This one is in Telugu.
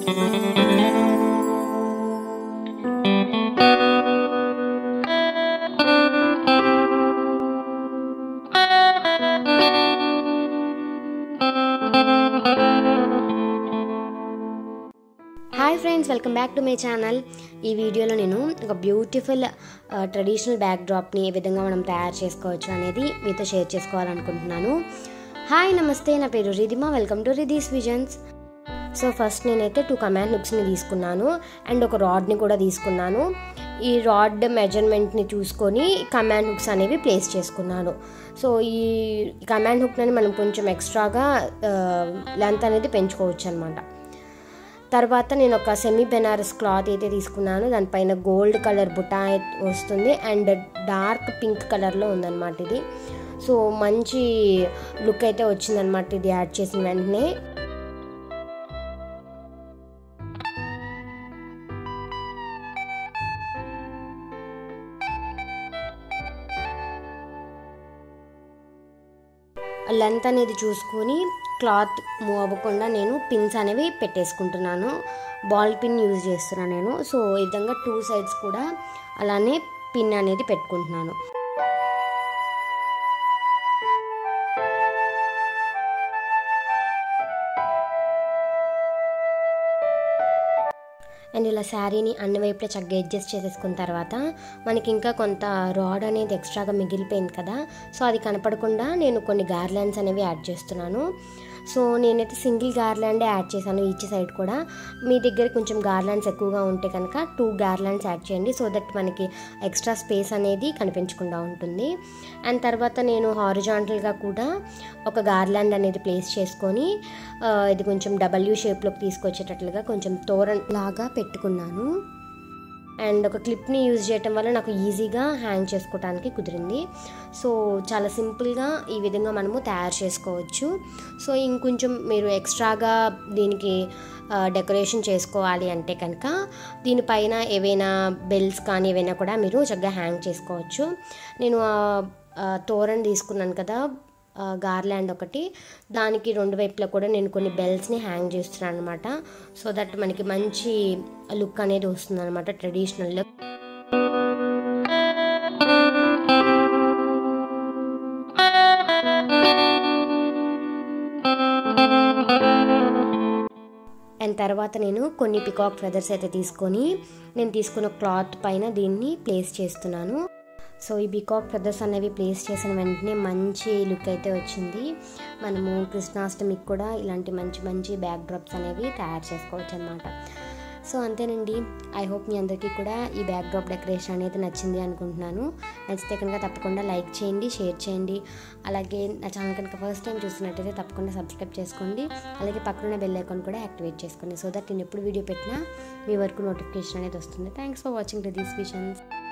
hi friends welcome back to my channel ఈ వీడియోలో నేను ఒక బ్యూటిఫుల్ ట్రెడిషనల్ బ్యాక్ డ్రాప్ని ఏ విధంగా మనం తయారు చేసుకోవచ్చు అనేది మీతో షేర్ చేసుకోవాలనుకుంటున్నాను హాయ్ నమస్తే నా పేరు Ridhima welcome to Ridhi's visions so first నేనైతే టూ కమాండ్ హుక్స్ని తీసుకున్నాను అండ్ ఒక రాడ్ని కూడా తీసుకున్నాను ఈ రాడ్ మెజర్మెంట్ని చూసుకొని కమాండ్ హుక్స్ అనేవి ప్లేస్ చేసుకున్నాను సో ఈ కమాండ్ హుక్ని మనం కొంచెం ఎక్స్ట్రాగా లెంత్ అనేది పెంచుకోవచ్చు అనమాట తర్వాత నేను ఒక సెమీ బెనారస్ క్లాత్ అయితే తీసుకున్నాను దానిపైన గోల్డ్ కలర్ బుటా వస్తుంది అండ్ డార్క్ పింక్ కలర్లో ఉందన్నమాట ఇది సో మంచి లుక్ అయితే వచ్చిందనమాట ఇది యాడ్ చేసిన వెంటనే లెంత్ అనేది చూసుకొని క్లాత్ మూవ్ అవ్వకుండా నేను పిన్స్ అనేవి పెట్టేసుకుంటున్నాను బాల్ పిన్ యూజ్ చేస్తున్నాను నేను సో ఈ విధంగా టూ సైడ్స్ కూడా అలానే పిన్ అనేది పెట్టుకుంటున్నాను అండ్ ఇలా శారీని అన్ని వైపులా చక్కగా అడ్జస్ట్ చేసేసుకున్న తర్వాత మనకి ఇంకా కొంత రాడ్ అనేది ఎక్స్ట్రాగా మిగిలిపోయింది కదా సో అది కనపడకుండా నేను కొన్ని గార్లాండ్స్ అనేవి యాడ్ చేస్తున్నాను సో నేనైతే సింగిల్ గార్లాండే యాడ్ చేశాను ఈచ్ సైడ్ కూడా మీ దగ్గర కొంచెం గార్లాండ్స్ ఎక్కువగా ఉంటే కనుక టూ గార్లాండ్స్ యాడ్ చేయండి సో దట్ మనకి ఎక్స్ట్రా స్పేస్ అనేది కనిపించకుండా ఉంటుంది అండ్ తర్వాత నేను హారిజాంటల్గా కూడా ఒక గార్లాండ్ అనేది ప్లేస్ చేసుకొని ఇది కొంచెం డబల్యూ షేప్లోకి తీసుకొచ్చేటట్లుగా కొంచెం తోరన్ లాగా పెట్టుకున్నాను అండ్ ఒక క్లిప్ని యూజ్ చేయటం వల్ల నాకు ఈజీగా హ్యాంగ్ చేసుకోవడానికి కుదిరింది సో చాలా సింపుల్గా ఈ విధంగా మనము తయారు చేసుకోవచ్చు సో ఇంకొంచెం మీరు ఎక్స్ట్రాగా దీనికి డెకరేషన్ చేసుకోవాలి అంటే కనుక దీనిపైన ఏవైనా బెల్స్ కానీ ఏవైనా కూడా మీరు చక్కగా హ్యాంగ్ చేసుకోవచ్చు నేను తోరణ తీసుకున్నాను కదా గార్లాండ్ ఒకటి దానికి రెండు వైపులా కూడా నేను కొన్ని బెల్స్ని హ్యాంగ్ చేస్తున్నాను అనమాట సో దట్ మనకి మంచి లుక్ అనేది వస్తుంది అనమాట ట్రెడిషనల్ లుక్ అండ్ తర్వాత నేను కొన్ని పికాక్ ఫెదర్స్ అయితే తీసుకొని నేను తీసుకున్న క్లాత్ పైన దీన్ని ప్లేస్ చేస్తున్నాను సో ఈ బికాక్ ఫెదర్స్ అనేవి ప్లేస్ చేసిన వెంటనే మంచి లుక్ అయితే వచ్చింది మనము కృష్ణాష్టమికి కూడా ఇలాంటి మంచి మంచి బ్యాక్ డ్రాప్స్ అనేవి తయారు చేసుకోవచ్చు అనమాట సో అంతేనండి ఐ హోప్ మీ అందరికీ కూడా ఈ బ్యాక్ డ్రాప్ డెకరేషన్ అనేది నచ్చింది అనుకుంటున్నాను నచ్చితే కనుక తప్పకుండా లైక్ చేయండి షేర్ చేయండి అలాగే నా ఛానల్ కనుక ఫస్ట్ టైం చూసినట్టయితే తప్పకుండా సబ్స్క్రైబ్ చేసుకోండి అలాగే పక్కన బెల్ ఐకాన్ కూడా యాక్టివేట్ చేసుకోండి సో దట్ నేను ఎప్పుడు వీడియో పెట్టినా మీ వరకు నోటిఫికేషన్ అనేది వస్తుంది thanks for watching to these visions